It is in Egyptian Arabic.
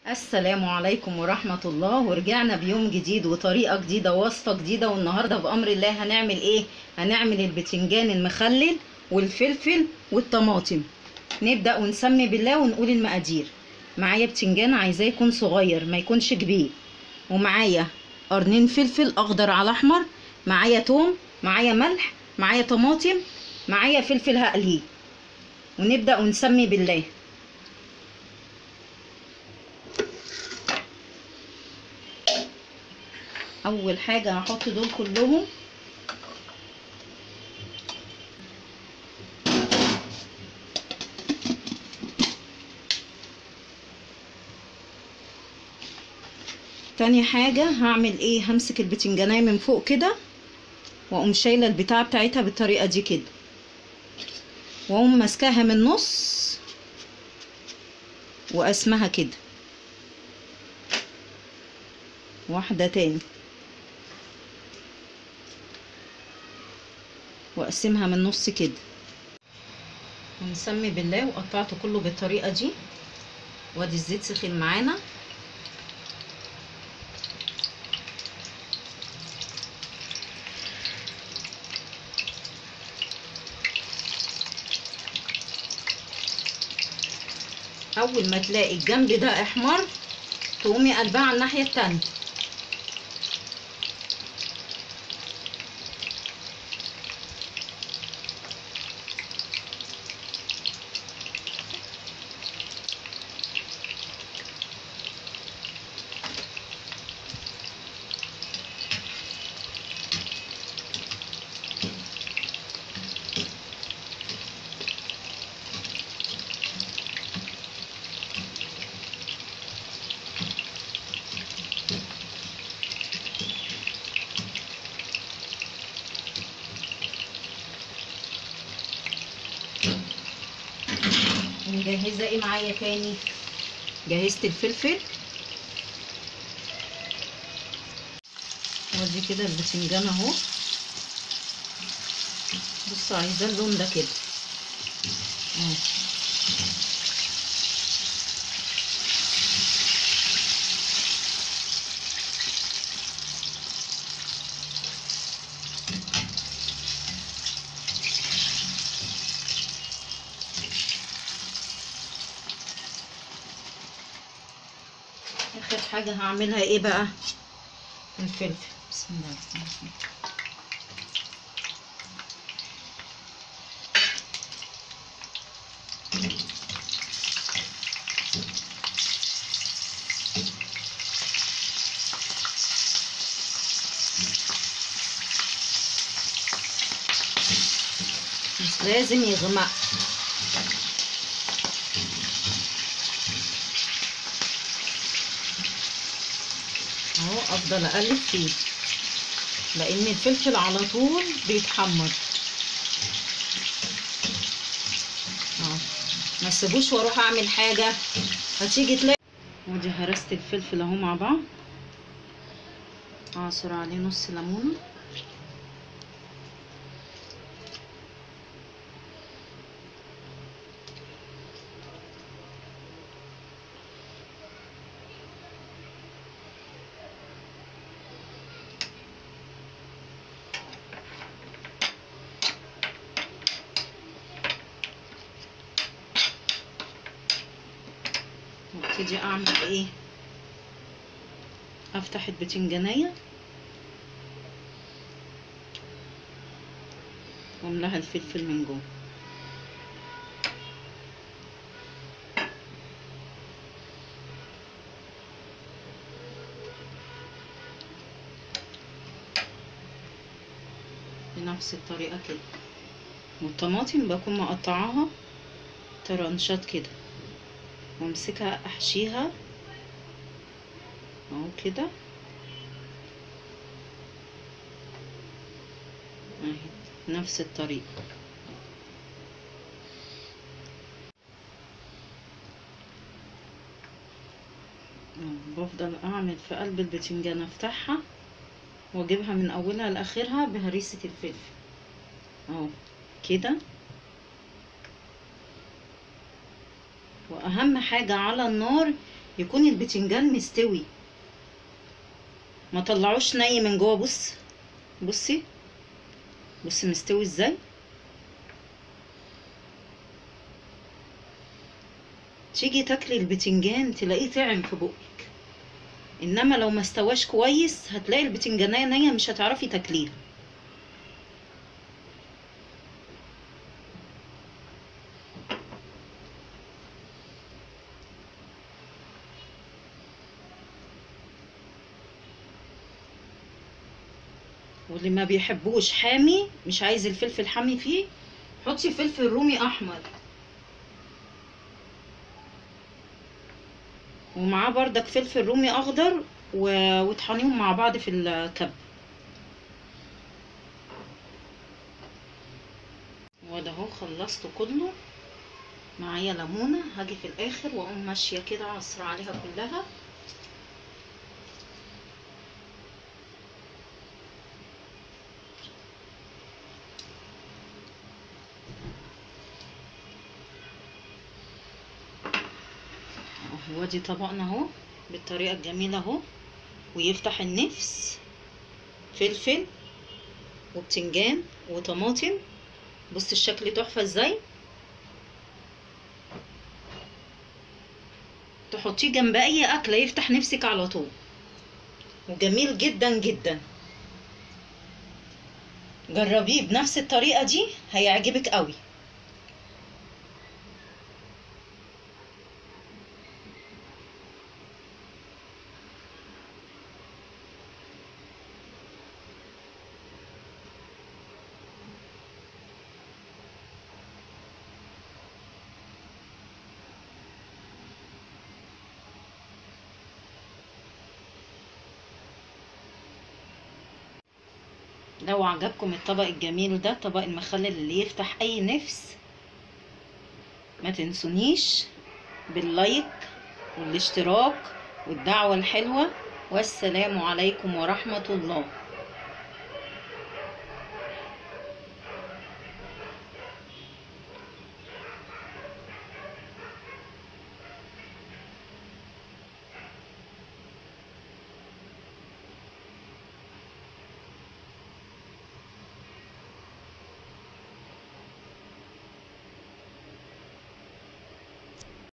السلام عليكم ورحمة الله ورجعنا بيوم جديد وطريقة جديدة ووصفة جديدة والنهاردة بأمر الله هنعمل ايه هنعمل البتنجان المخلل والفلفل والطماطم نبدأ ونسمي بالله ونقول المقادير معايا بتنجان عايزاه يكون صغير ما يكونش كبير ومعايا قرنين فلفل اخضر على احمر معايا توم معايا ملح معايا طماطم معايا فلفل هقليه ونبدأ ونسمي بالله اول حاجه هحط دول كلهم تاني حاجه هعمل ايه همسك البتنجانيه من فوق كده واقوم شايله البتاعه بتاعتها بالطريقه دي كده واقوم ماسكاها من النص واسمها كده واحده تاني واقسمها من النص كده ونسمي بالله وقطعته كله بالطريقه دي وادي الزيت سخن معانا اول ما تلاقي الجنب ده احمر تقومي قلبها على الناحيه التانيه مجهزه ايه معايا تاني جهزت الفلفل وادي كده البتنجان اهو بص عايزه اللون ده كده اهو اخر حاجه هعملها ايه بقى الفلفل بسم الله الرحمن الرحيم مش لازم يغمق اهو افضل اقلب فيه لان الفلفل على طول بيتحمر اهو ما تسيبوش واروح اعمل حاجه هتيجي تلاقي ودي هرست الفلفل اهو مع بعض اعصر عليه نص ليمونه وابتدي اعمل ايه افتح البتنجانية واملاها الفلفل من جوه بنفس الطريقة كده والطماطم بكون مقطعاها ترنشات كده وامسكها احشيها اهو كده اهي نفس الطريقة بفضل اعمل في قلب البتنجان افتحها واجيبها من اولها لاخرها بهريسة الفلفل اهو كده واهم حاجة على النار يكون البتنجان مستوي ما طلعوش ني من جوه بص بصي بصي مستوي ازاي تيجي تاكلي البتنجان تلاقيه طعم في بقك انما لو ما استواش كويس هتلاقي البتنجانية نية مش هتعرفي تاكليها واللي ما بيحبوش حامي مش عايز الفلفل حامي فيه حطي فلفل رومي احمر ومعاه بردك فلفل رومي اخضر و- وطحنيهم مع بعض في الكب وده اهو خلصته كله معايا ليمونه هاجي في الاخر واقوم ماشيه كده عصر عليها كلها هو دي طبقنا اهو بالطريقه الجميله اهو ويفتح النفس فلفل وبتنجان وطماطم بص الشكل تحفه ازاي تحطيه جنب اي اكله يفتح نفسك على طول وجميل جدا جدا جربيه بنفس الطريقه دي هيعجبك قوي لو عجبكم الطبق الجميل ده طبق المخلل اللي يفتح اي نفس ما تنسونيش باللايك والاشتراك والدعوة الحلوة والسلام عليكم ورحمة الله